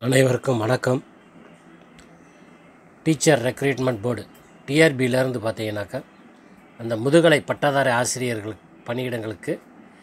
அனைவருக்கும் வணக்கம் teacher recruitment board டிஆர்பியிலேருந்து பார்த்தீங்கன்னாக்கா அந்த முதுகலை பட்டதாரி ஆசிரியர்கள் பணியிடங்களுக்கு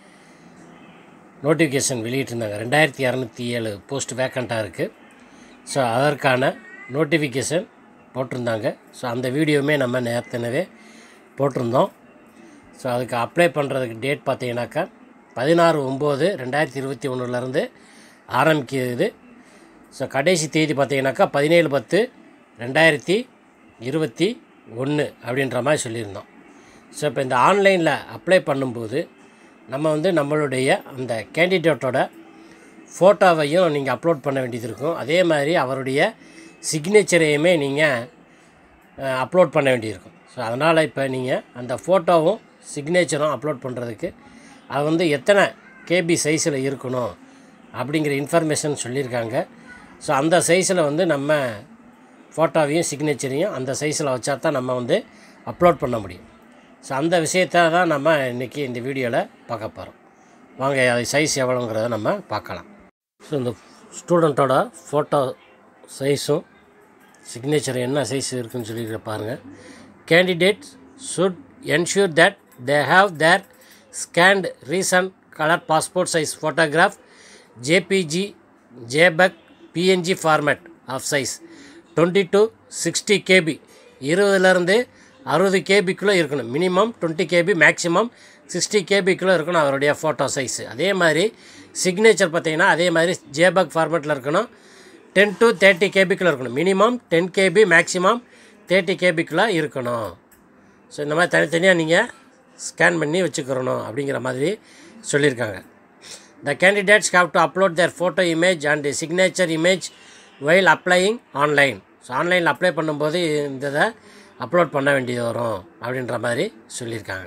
நோட்டிஃபிகேஷன் வெளியிட்டிருந்தாங்க ரெண்டாயிரத்தி இரநூத்தி ஏழு போஸ்ட் வேக்கண்ட்டாக இருக்குது ஸோ அதற்கான நோட்டிஃபிகேஷன் போட்டிருந்தாங்க ஸோ அந்த வீடியோவுமே நம்ம நேரத்தினவே போட்டிருந்தோம் ஸோ அதுக்கு அப்ளை பண்ணுறதுக்கு டேட் பார்த்தீங்கன்னாக்கா பதினாறு ஒம்பது ரெண்டாயிரத்தி இருபத்தி ஒன்றுலேருந்து ஆரம்பிக்கிறது ஸோ கடைசி தேதி பார்த்தீங்கன்னாக்கா பதினேழு பத்து ரெண்டாயிரத்தி இருபத்தி ஒன்று அப்படின்ற மாதிரி சொல்லியிருந்தோம் ஸோ இப்போ இந்த ஆன்லைனில் அப்ளை பண்ணும்போது நம்ம வந்து நம்மளுடைய அந்த கேண்டிடேட்டோட ஃபோட்டோவையும் நீங்கள் அப்லோட் பண்ண வேண்டியது இருக்கும் அதே மாதிரி அவருடைய சிக்னேச்சரையுமே நீங்கள் அப்லோட் பண்ண வேண்டியிருக்கும் ஸோ அதனால் இப்போ நீங்கள் அந்த ஃபோட்டோவும் சிக்னேச்சரும் அப்லோட் பண்ணுறதுக்கு அது வந்து எத்தனை கேபி சைஸில் இருக்கணும் அப்படிங்கிற இன்ஃபர்மேஷன் சொல்லியிருக்காங்க ஸோ அந்த சைஸில் வந்து நம்ம ஃபோட்டோவையும் சிக்னேச்சரையும் அந்த சைஸில் வச்சா தான் நம்ம வந்து அப்லோட் பண்ண முடியும் ஸோ அந்த விஷயத்தை தான் நம்ம இன்றைக்கி இந்த வீடியோவில் பார்க்க போகிறோம் வாங்க அது சைஸ் எவ்வளோங்கிறத நம்ம பார்க்கலாம் ஸோ இந்த ஸ்டூடெண்ட்டோட ஃபோட்டோ சைஸும் சிக்னேச்சர் என்ன சைஸ் இருக்குன்னு சொல்லி பாருங்கள் candidate should ensure that they have their scanned recent colour passport size photograph JPG JPEG PNG format of size twenty to sixty KB இருபதுலேருந்து அறுபது கேபிக்குள்ளே இருக்கணும் minimum twenty KB maximum sixty கேபிக்குள்ளே இருக்கணும் அவருடைய ஃபோட்டோ சைஸு அதே மாதிரி சிக்னேச்சர் பார்த்தீங்கன்னா அதே மாதிரி ஜேபக் ஃபார்மேட்டில் இருக்கணும் டென் டு தேர்ட்டி கேபிக்குள்ளே இருக்கணும் minimum ten KB maximum thirty கேபிக்குள்ளே இருக்கணும் ஸோ இந்த மாதிரி தனித்தனியாக நீங்கள் ஸ்கேன் பண்ணி வச்சுக்கிறணும் அப்படிங்கிற மாதிரி சொல்லியிருக்காங்க the candidates have to upload their photo image and signature image while applying online so ஆன்லைனில் அப்ளை பண்ணும்போது இந்த இதை அப்லோட் பண்ண வேண்டியது வரும் அப்படின்ற மாதிரி சொல்லியிருக்காங்க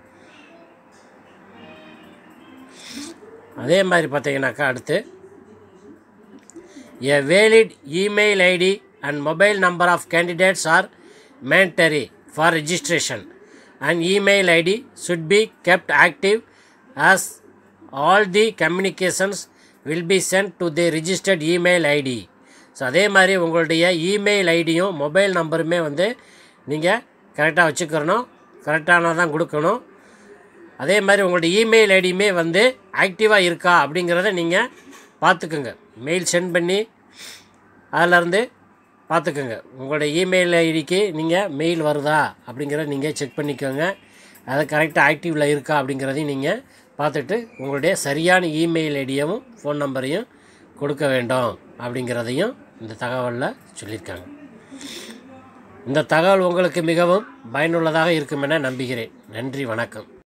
அதே மாதிரி பார்த்தீங்கன்னாக்கா அடுத்து A valid email ID and mobile number of candidates are mandatory for registration. An email ID should be kept active as all the communications will be sent to the registered email ID. So அதே மாதிரி உங்களுடைய email ஐடியும் mobile நம்பருமே வந்து நீங்கள் கரெக்டாக வச்சுக்கிறணும் கரெக்டான தான் கொடுக்கணும் அதே மாதிரி உங்களுடைய இமெயில் ஐடியுமே வந்து ஆக்டிவாக இருக்கா அப்படிங்கிறத நீங்கள் பார்த்துக்குங்க மெயில் சென்ட் பண்ணி அதிலேருந்து பார்த்துக்கோங்க உங்களுடைய இமெயில் ஐடிக்கு நீங்கள் மெயில் வருதா அப்படிங்கிறத நீங்கள் செக் பண்ணிக்கோங்க அது கரெக்டாக ஆக்டிவில் இருக்கா அப்படிங்கிறதையும் நீங்கள் பார்த்துட்டு உங்களுடைய சரியான இமெயில் ஐடியவும் ஃபோன் நம்பரையும் கொடுக்க வேண்டும் அப்படிங்கிறதையும் இந்த தகவலில் சொல்லியிருக்காங்க இந்த தகவல் உங்களுக்கு மிகவும் பயனுள்ளதாக இருக்கும் என நம்புகிறேன் நன்றி வணக்கம்